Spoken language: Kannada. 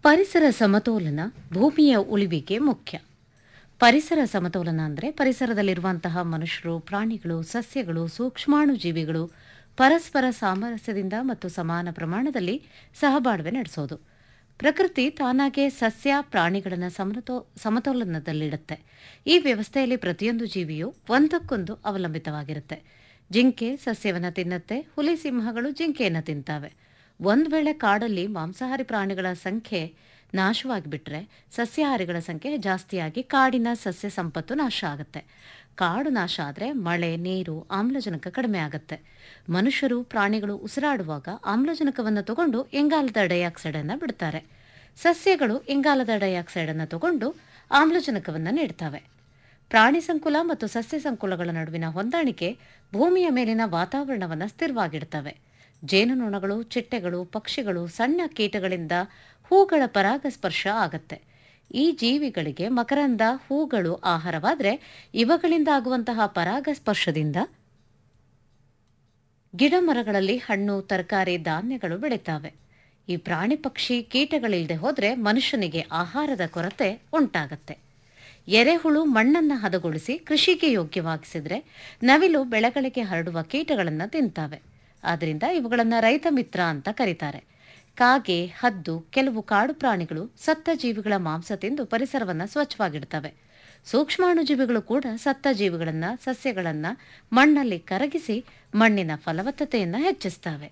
ಪರಿಸರ ಸಮತೋಲನ ಭೂಮಿಯ ಉಳಿವಿಗೆ ಮುಖ್ಯ ಪರಿಸರ ಸಮತೋಲನ ಅಂದರೆ ಪರಿಸರದಲ್ಲಿರುವಂತಹ ಮನುಷ್ಯರು ಪ್ರಾಣಿಗಳು ಸಸ್ಯಗಳು ಸೂಕ್ಷ್ಮಾಣುಜೀವಿಗಳು ಪರಸ್ಪರ ಸಾಮರಸ್ಯದಿಂದ ಮತ್ತು ಸಮಾನ ಪ್ರಮಾಣದಲ್ಲಿ ಸಹಬಾಳ್ವೆ ನಡೆಸೋದು ಪ್ರಕೃತಿ ತಾನಾಗೆ ಸಸ್ಯ ಪ್ರಾಣಿಗಳನ್ನು ಸಮತೋ ಸಮತೋಲನದಲ್ಲಿಡುತ್ತೆ ಈ ವ್ಯವಸ್ಥೆಯಲ್ಲಿ ಪ್ರತಿಯೊಂದು ಜೀವಿಯು ಒಂದಕ್ಕೊಂದು ಅವಲಂಬಿತವಾಗಿರುತ್ತೆ ಜಿಂಕೆ ಸಸ್ಯವನ್ನು ತಿನ್ನುತ್ತೆ ಹುಲಿ ಸಿಂಹಗಳು ಜಿಂಕೆಯನ್ನು ತಿಂತಾವೆ ಒಂದು ವೇಳೆ ಕಾಡಲ್ಲಿ ಮಾಂಸಾಹಾರಿ ಪ್ರಾಣಿಗಳ ಸಂಖ್ಯೆ ನಾಶವಾಗಿಬಿಟ್ರೆ ಸಸ್ಯಾಹಾರಿಗಳ ಸಂಖ್ಯೆ ಜಾಸ್ತಿಯಾಗಿ ಕಾಡಿನ ಸಸ್ಯ ಸಂಪತ್ತು ನಾಶ ಆಗುತ್ತೆ ಕಾಡು ನಾಶ ಆದರೆ ಮಳೆ ನೀರು ಆಮ್ಲಜನಕ ಕಡಿಮೆ ಆಗುತ್ತೆ ಮನುಷ್ಯರು ಪ್ರಾಣಿಗಳು ಉಸಿರಾಡುವಾಗ ಆಮ್ಲಜನಕವನ್ನು ತಗೊಂಡು ಇಂಗಾಲದ ಡೈಆಕ್ಸೈಡ್ ಅನ್ನು ಬಿಡ್ತಾರೆ ಸಸ್ಯಗಳು ಇಂಗಾಲದ ಡೈಆಕ್ಸೈಡ್ ಅನ್ನು ತಗೊಂಡು ಆಮ್ಲಜನಕವನ್ನು ನೀಡ್ತವೆ ಪ್ರಾಣಿ ಸಂಕುಲ ಮತ್ತು ಸಸ್ಯ ಸಂಕುಲಗಳ ನಡುವಿನ ಹೊಂದಾಣಿಕೆ ಭೂಮಿಯ ಮೇಲಿನ ವಾತಾವರಣವನ್ನು ಸ್ಥಿರವಾಗಿಡ್ತವೆ ಜೇನುನೊಣಗಳು ಚಿಟ್ಟೆಗಳು ಪಕ್ಷಿಗಳು ಸಣ್ಣ ಕೀಟಗಳಿಂದ ಹೂಗಳ ಪರಾಗಸ್ಪರ್ಶ ಆಗತ್ತೆ ಈ ಜೀವಿಗಳಿಗೆ ಮಕರಂದ ಹೂಗಳು ಆಹಾರವಾದರೆ ಇವುಗಳಿಂದ ಆಗುವಂತಹ ಪರಾಗಸ್ಪರ್ಶದಿಂದ ಗಿಡ ಮರಗಳಲ್ಲಿ ಹಣ್ಣು ತರಕಾರಿ ಧಾನ್ಯಗಳು ಬೆಳೀತಾವೆ ಈ ಪ್ರಾಣಿ ಪಕ್ಷಿ ಕೀಟಗಳಿಲ್ಲದೆ ಹೋದ್ರೆ ಮನುಷ್ಯನಿಗೆ ಆಹಾರದ ಕೊರತೆ ಉಂಟಾಗತ್ತೆ ಎರೆಹುಳು ಮಣ್ಣನ್ನು ಹದಗೊಳಿಸಿ ಕೃಷಿಗೆ ಯೋಗ್ಯವಾಗಿಸಿದ್ರೆ ನವಿಲು ಬೆಳೆಗಳಿಗೆ ಹರಡುವ ಕೀಟಗಳನ್ನು ತಿಂತಾವೆ ಆದ್ದರಿಂದ ಇವುಗಳನ್ನು ರೈತ ಮಿತ್ರ ಅಂತ ಕರೀತಾರೆ ಕಾಗೆ ಹದ್ದು ಕೆಲವು ಕಾಡು ಪ್ರಾಣಿಗಳು ಸತ್ತ ಜೀವಿಗಳ ಮಾಂಸ ತಿಂದು ಪರಿಸರವನ್ನು ಸ್ವಚ್ಛವಾಗಿಡ್ತವೆ ಸೂಕ್ಷ್ಮಾಣುಜೀವಿಗಳು ಕೂಡ ಸತ್ತ ಜೀವಿಗಳನ್ನ ಸಸ್ಯಗಳನ್ನ ಮಣ್ಣಲ್ಲಿ ಕರಗಿಸಿ ಮಣ್ಣಿನ ಫಲವತ್ತತೆಯನ್ನು ಹೆಚ್ಚಿಸ್ತವೆ